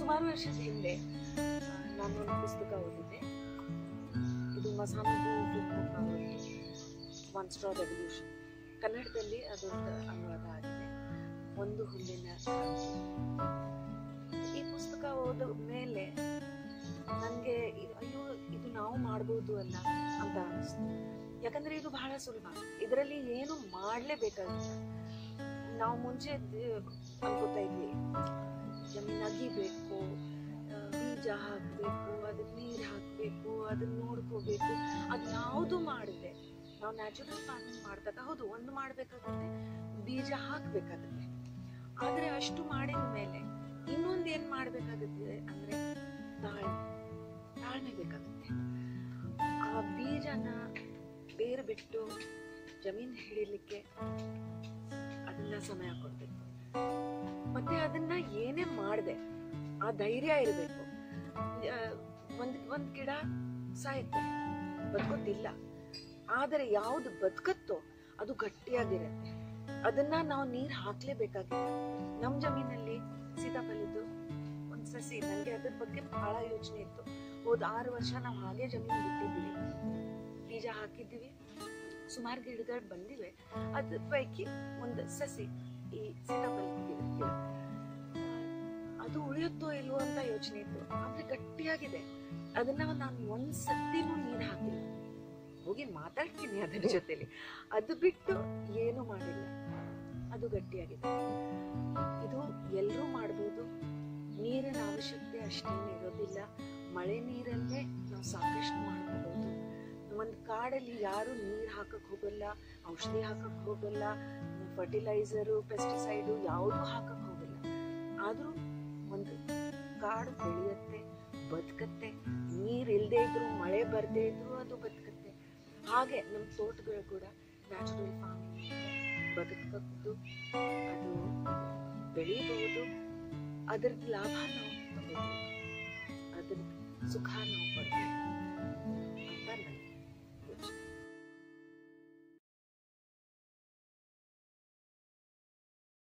ಸುಮಾರು ವರ್ಷದ ಹಿಂದೆ ಆ, ನಾನು ಒಂದು ಪುಸ್ತಕ ಓದಿದ್ದೆ ಇದು ಮಸಾನದು ಒನ್ ಸ್ಟಾರ್ ರೆವಲ್ಯೂಷನ್ ಕನ್ನಡದಲ್ಲಿ ಅದೊಂದು ಅನುವಾದ ಆಗಿದೆ ಒಂದು ಹುಲ್ಲಿನ ಕ್ರಾಂತಿ. ಈ ಪುಸ್ತಕ ಓದ ಮೇಲೆ ನನಗೆ ಅಯ್ಯೋ ಇದು ನಾವು ಮಾಡ್ಬೋದು ಅಲ್ಲ ಅಂತ ಅನಿಸ್ತು ಯಾಕಂದ್ರೆ ಇದು ಬಹಳ ಸುಲಭ ಇದರಲ್ಲಿ ಏನು ಮಾಡಲೇಬೇಕಾಗಿಲ್ಲ ನಾವು ಮುಂಚೆ ದ- ಅನ್ಕೋತಾ ಇದ್ವಿ ಜಮೀನ್ ಅಗಿಬೇಕು ಆ, ಬೀಜ ಹಾಕಬೇಕು ಅದಕ್ಕೆ ನೀರು ಹಾಕಬೇಕು ಅದನ್ನ ನೋಡ್ಕೋಬೇಕು ಅದು ಯಾವುದು ಮಾಡಿದೆ ನಾವು ನ್ಯಾಚುರಲ್ ಫಾರ್ಮಿಂಗ್ ಮಾಡಿದಾಗ ಹೌದು ಒಂದು ಮಾಡಬೇಕಾಗುತ್ತೆ ಬೀಜ ಹಾಕಬೇಕಾಗುತ್ತೆ ಆದರೆ ಅಷ್ಟು ಮಾಡಿದ ಮೇಲೆ ಇನ್ನೊಂದು ಏನು ಮಾಡಬೇಕಾಗುತ್ತೆ ಅಂದರೆ ತಾಳ್ಮೆ ತಾಳ್ಮೆ ಬೇಕಾಗುತ್ತೆ ಆ ಬೀಜನ ಬೇರು ಬಿಟ್ಟು ಜಮೀನು ಹಿಡಿಲಿಕ್ಕೆ ಅದನ್ನ ಸಮಯ ಕೊಡ್ಬೇಕು ಮತ್ತೆ ಅದನ್ನ ಏನೇ ಮಾಡಿದೆ ಆ ಧೈರ್ಯ ಇರಬೇಕು ಒಂದ್ ಒಂದ್ ಗಿಡ ಸಾಯುತ್ತೆ ಬದುಕೋದಿಲ್ಲ ಆದರೆ ಯಾವುದು ಬದುಕತ್ತೋ ಅದು ಗಟ್ಟಿಯಾಗಿರುತ್ತೆ ಅದನ್ನ ನಾವು ನೀರ್ ಹಾಕ್ಲೇಬೇಕಾಗಿಲ್ಲ ನಮ್ ಜಮೀನಲ್ಲಿ ಸೀತಾಫಲದ್ದು ಒಂದ್ ಸಸಿ ನನಗೆ ಅದ್ರ ಬಗ್ಗೆ ಬಹಳ ಯೋಚನೆ ಇತ್ತು ಹೋದ್ ಆರು ವರ್ಷ ನಾವು ಹಾಗೆ ಜಮೀನು ಬಿಟ್ಟಿದ್ವಿ ಬೀಜ ಹಾಕಿದ್ವಿ ಸುಮಾರು ಗಿಡಗಳು ಬಂದಿವೆ ಅದ್ರ ಪೈಕಿ ಒಂದು ಸಸಿ ಈ ಸೀತಾಫಲ ಗಿಡ ಗಿಡ. ಅದು ಉಳಿಯುತ್ತೋ ಇಲ್ವೋ ಅಂತ ಯೋಚನೆ ಇತ್ತು ಆದ್ರೆ ಗಟ್ಟಿಯಾಗಿದೆ ಅದನ್ನ ನಾನು ಒಂದ್ ಸತಿನೂ ನೀರ್ ಹಾಕಿಲ್ಲ ಹೋಗಿ ಮಾತಾಡ್ತೀನಿ ಅದರ ಜೊತೆಲಿ ಅದು ಬಿಟ್ಟು ಏನು ಮಾಡಿಲ್ಲ ಅದು ಗಟ್ಟಿಯಾಗಿದೆ ಇದು ಎಲ್ಲರೂ ಮಾಡ್ಬೋದು ನೀರಿನ ಅವಶ್ಯಕತೆ ಅಷ್ಟೇನು ಇರೋದಿಲ್ಲ ಮಳೆ ನೀರಲ್ಲೇ ನಾವು ಸಾಕಷ್ಟು ಮಾಡ್ಕೋಬಹುದು ಒಂದು ಕಾಡಲ್ಲಿ ಯಾರು ನೀರ್ ಹಾಕಕ್ ಹೋಗಲ್ಲ ಔಷಧಿ ಹಾಕಕ್ ಹೋಗಲ್ಲ ಫರ್ಟಿಲೈಸರು ಪೆಸ್ಟಿಸೈಡು ಯಾವುದು ಹಾಕಕ್ ಹೋಗಲ್ಲ ಆದ್ರೂ ಒಂದು ಕಾಡು ಬೆಳೆಯುತ್ತೆ ಬದುಕತ್ತೆ ನೀರ್ ಇಲ್ದೇ ಇದ್ರು ಮಳೆ ಬರ್ದೇ ಇದ್ರು ಅದು ಬದುಕತ್ತೆ ಹಾಗೆ ನಮ್ಮ ತೋಟಗಳು ಕೂಡ ನ್ಯಾಚುರಲ್ ಫಾರ್ಮಿಂಗ್ ಬದುಕಬಹುದು ಅದು ಬೆಳೀಬಹುದು ಅದರದ್ದು ಲಾಭ ನಾವು ತಗೋಬಹುದು ಅದ್ರ ಸುಖ ನಾವು ಪಡ್ಬೋದು